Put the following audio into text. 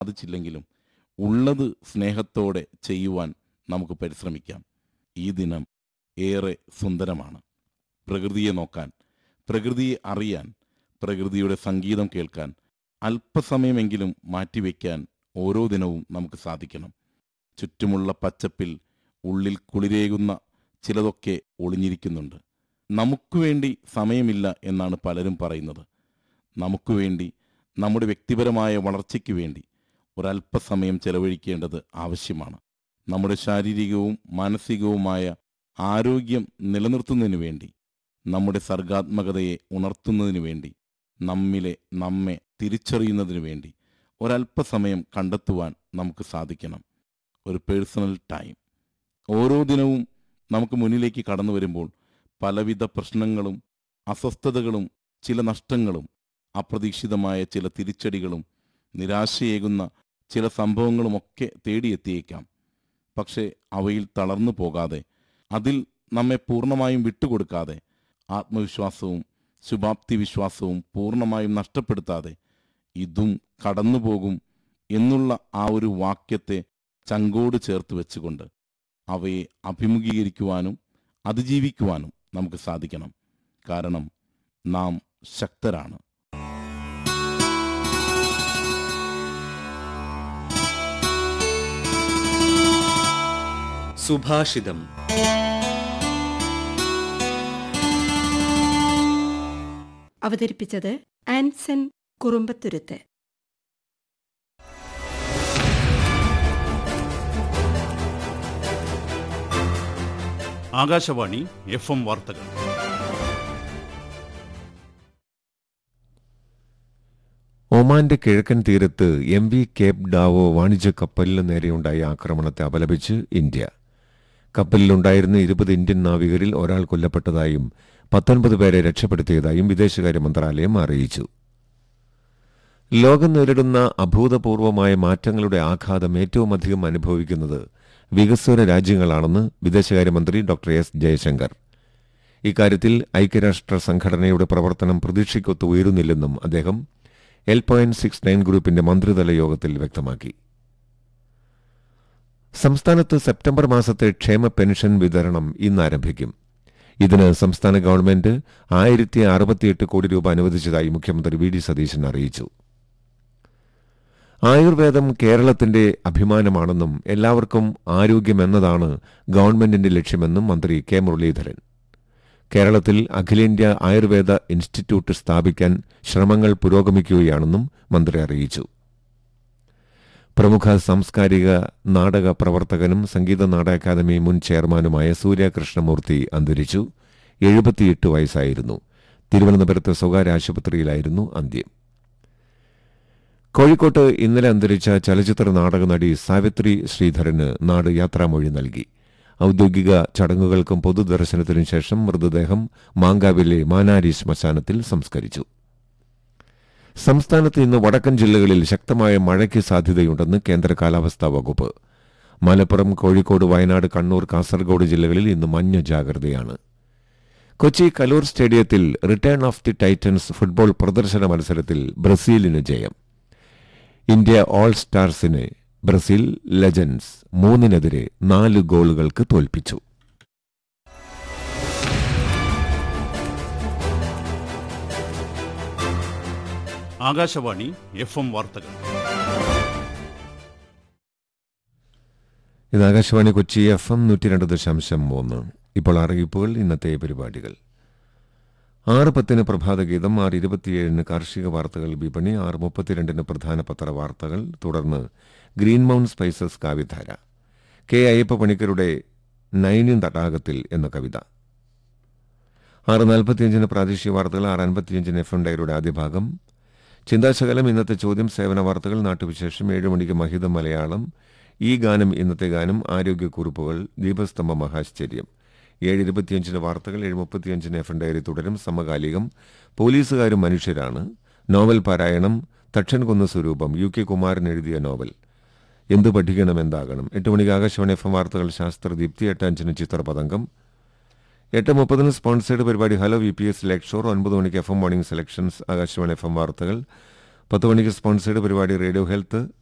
സാധിച്ചില്ലെങ്കിലും ഉള്ളത് സ്നേഹത്തോടെ ചെയ്യുവാൻ നമുക്ക് പരിശ്രമിക്കാം ഈ ദിനം ഏറെ സുന്ദരമാണ് പ്രകൃതിയെ നോക്കാൻ പ്രകൃതിയെ അറിയാൻ പ്രകൃതിയുടെ സംഗീതം കേൾക്കാൻ അല്പസമയമെങ്കിലും മാറ്റിവെക്കാൻ ഓരോ ദിനവും നമുക്ക് സാധിക്കണം ചുറ്റുമുള്ള പച്ചപ്പിൽ ഉള്ളിൽ കുളിരേകുന്ന ചിലതൊക്കെ ഒളിഞ്ഞിരിക്കുന്നുണ്ട് നമുക്ക് വേണ്ടി സമയമില്ല എന്നാണ് പലരും പറയുന്നത് നമുക്ക് വേണ്ടി നമ്മുടെ വ്യക്തിപരമായ വളർച്ചയ്ക്ക് വേണ്ടി ഒരല്പസമയം ചെലവഴിക്കേണ്ടത് ആവശ്യമാണ് നമ്മുടെ ശാരീരികവും മാനസികവുമായ ആരോഗ്യം നിലനിർത്തുന്നതിന് വേണ്ടി നമ്മുടെ സർഗാത്മകതയെ ഉണർത്തുന്നതിന് വേണ്ടി നമ്മിലെ നമ്മെ തിരിച്ചറിയുന്നതിന് വേണ്ടി ഒരല്പസമയം കണ്ടെത്തുവാൻ നമുക്ക് സാധിക്കണം ഒരു പേഴ്സണൽ ടൈം ഓരോ ദിനവും നമുക്ക് മുന്നിലേക്ക് കടന്നു വരുമ്പോൾ പലവിധ പ്രശ്നങ്ങളും അസ്വസ്ഥതകളും ചില നഷ്ടങ്ങളും അപ്രതീക്ഷിതമായ ചില തിരിച്ചടികളും നിരാശയേകുന്ന ചില സംഭവങ്ങളുമൊക്കെ തേടിയെത്തിയേക്കാം പക്ഷേ അവയിൽ തളർന്നു പോകാതെ അതിൽ നമ്മെ പൂർണ്ണമായും വിട്ടുകൊടുക്കാതെ ആത്മവിശ്വാസവും ശുഭാപ്തി വിശ്വാസവും പൂർണ്ണമായും നഷ്ടപ്പെടുത്താതെ ഇതും കടന്നുപോകും എന്നുള്ള ആ ഒരു വാക്യത്തെ ചങ്കോട് ചേർത്ത് വെച്ചുകൊണ്ട് അവയെ അഭിമുഖീകരിക്കുവാനും അതിജീവിക്കുവാനും നമുക്ക് സാധിക്കണം കാരണം നാം ശക്തരാണ് സുഭാഷിതം അവതരിപ്പിച്ചത് Anson Kurumbathuruthu Akashvani F M വാർത്തകൾ ഒമാന്റെ കിഴക്കൻ തീരത്ത് എം വി കേപ്പ് ഡാവോ വാണിജ്യ കപ്പലിന് നേരെയുണ്ടായ ആക്രമണത്തെ അപലപിച്ച് ഇന്ത്യ കപ്പലിലുണ്ടായിരുന്ന ഇരുപത് ഇന്ത്യൻ നാവികരിൽ ഒരാൾ കൊല്ലപ്പെട്ടതായും പത്തൊൻപത് പേരെ രക്ഷപ്പെടുത്തിയതായും വിദേശകാര്യ മന്ത്രാലയം അറിയിച്ചു ലോകം നേരിടുന്ന അഭൂതപൂർവമായ മാറ്റങ്ങളുടെ ആഘാതം ഏറ്റവുമധികം അനുഭവിക്കുന്നത് വികസ്വര രാജ്യങ്ങളാണെന്ന് വിദേശകാര്യമന്ത്രി ഡോക്ടർ എസ് ജയശങ്കർ ഇക്കാര്യത്തിൽ ഐക്യരാഷ്ട്ര സംഘടനയുടെ പ്രവർത്തനം പ്രതീക്ഷയ്ക്കൊത്ത് ഉയരുന്നില്ലെന്നും അദ്ദേഹം എൽ പോയിന്റ് സിക്സ് നയൻ ഗ്രൂപ്പിന്റെ മന്ത്രിതല യോഗത്തിൽ വ്യക്തമാക്കി സംസ്ഥാനത്ത് സെപ്റ്റംബർ മാസത്തെ ക്ഷേമ പെൻഷൻ വിതരണം ഇന്ന് ആരംഭിക്കും ഇതിന് സംസ്ഥാന ഗവൺമെന്റ് ആയിരത്തി അറുപത്തിയെട്ട് കോടി രൂപ അനുവദിച്ചതായി മുഖ്യമന്ത്രി വി ഡി സതീശൻ അറിയിച്ചു ആയുർവേദം കേരളത്തിന്റെ അഭിമാനമാണെന്നും എല്ലാവർക്കും ആരോഗ്യമെന്നതാണ് ഗവൺമെന്റിന്റെ ലക്ഷ്യമെന്നും മന്ത്രി കെ മുരളീധരൻ കേരളത്തിൽ അഖിലേന്ത്യാ ആയുർവേദ ഇൻസ്റ്റിറ്റ്യൂട്ട് സ്ഥാപിക്കാൻ ശ്രമങ്ങൾ പുരോഗമിക്കുകയാണെന്നും മന്ത്രി അറിയിച്ചു പ്രമുഖ സാംസ്കാരിക നാടക പ്രവർത്തകനും സംഗീത നാടക അക്കാദമി മുൻ ചെയർമാനുമായ സൂര്യ കൃഷ്ണമൂർത്തി അന്തരിച്ചു എഴുപത്തിയെട്ട് വയസ്സായിരുന്നു തിരുവനന്തപുരത്ത് സ്വകാര്യ ആശുപത്രിയിലായിരുന്നു അന്ത്യം കോഴിക്കോട്ട് ഇന്നലെ അന്തരിച്ച ചലച്ചിത്ര നാടക നടി സാവിത്രി ശ്രീധരന് നാട് യാത്രാമൊഴി നൽകി ഔദ്യോഗിക ചടങ്ങുകൾക്കും പൊതുദർശനത്തിനും ശേഷം മൃതദേഹം മാങ്കാവിലെ മാനാരി ശ്മശാനത്തിൽ സംസ്കരിച്ചു സംസ്ഥാനത്ത് ഇന്ന് വടക്കൻ ജില്ലകളിൽ ശക്തമായ മഴയ്ക്ക് സാധ്യതയുണ്ടെന്ന് കേന്ദ്ര കാലാവസ്ഥാ വകുപ്പ് മലപ്പുറം കോഴിക്കോട് വയനാട് കണ്ണൂർ കാസർഗോഡ് ജില്ലകളിൽ ഇന്ന് മഞ്ഞ ജാഗ്രതയാണ് കൊച്ചി കലൂർ സ്റ്റേഡിയത്തിൽ return of the Titans football പ്രദർശന മത്സരത്തിൽ ബ്രസീലിന് ജയം ഇന്ത്യ ഓൾ സ്റ്റാർസിനെ ബ്രസീൽ ലെജൻഡ്സ് മൂന്നിനെതിരെ നാല് ഗോളുകൾക്ക് തോൽപ്പിച്ചു ആകാശവാണി എഫ് എം വാർത്തകൾ ഇത് ആകാശവാണി കൊച്ചി എഫ് എം നൂറ്റി രണ്ട് ദശാംശം മൂന്ന് ഇപ്പോൾ അറിയിപ്പുകൾ ഇന്നത്തെ പരിപാടികൾ ആറ് പത്തിന് പ്രഭാതഗീതം ആറ് ഇരുപത്തിയേഴിന് കാർഷിക വാർത്തകൾ വിപണി ആറ് മുപ്പത്തിരണ്ടിന് പ്രധാന പത്ര വാർത്തകൾ തുടർന്ന് ഗ്രീൻ മൗണ്ട് സ്പൈസസ് കാവ്യധാര കെ അയ്യപ്പ പണിക്കരുടെ നൈന്യം തടാകത്തിൽ എന്ന കവിത ആറ് നാൽപ്പത്തിയഞ്ചിന് പ്രാദേശിക വാർത്തകൾ ആറ് അൻപത്തിയഞ്ചിന് എഫ് എം ഡയറിയുടെ ആദ്യ ഭാഗം ചിന്താശകലം ഇന്നത്തെ ചോദ്യം സേവന വാർത്തകൾ നാട്ടുവിശേഷം ഏഴ് മണിക്ക് മഹിതം മലയാളം ഈ ഗാനം ഇന്നത്തെ ഗാനം ആരോഗ്യക്കുറിപ്പുകൾ ദീപസ്തംഭ മഹാശ്ചര്യം ഏഴ് ഇരുപത്തിയഞ്ചിന് വാർത്തകൾ ഏഴ് മുപ്പത്തിയഞ്ചിന് എഫ് എൻ ഡയറി തുടരും സമകാലികം പോലീസുകാരും മനുഷ്യരാണ് നോവൽ പാരായണം തക്ഷൻകുന്ന് സ്വരൂപം യു കെ കുമാരൻ എഴുതിയ നോവൽ എന്തു പഠിക്കണം എന്താകണം എട്ട് മണിക്ക് ആകാശവാണി എഫ് എം വാർത്തകൾ ശാസ്ത്രദീപ്തി എട്ട് അഞ്ചിന് ചിത്രപതംഗം എട്ട് മുപ്പതിന് സ്പോൺസേഡ് പരിപാടി hello V P S lakeshore ഒൻപത് മണിക്ക് F M morning selections Akashvani F M വാർത്തകൾ പത്ത് മണിക്ക് സ്പോൺസേഡ് പരിപാടി റേഡിയോ ഹെൽത്ത്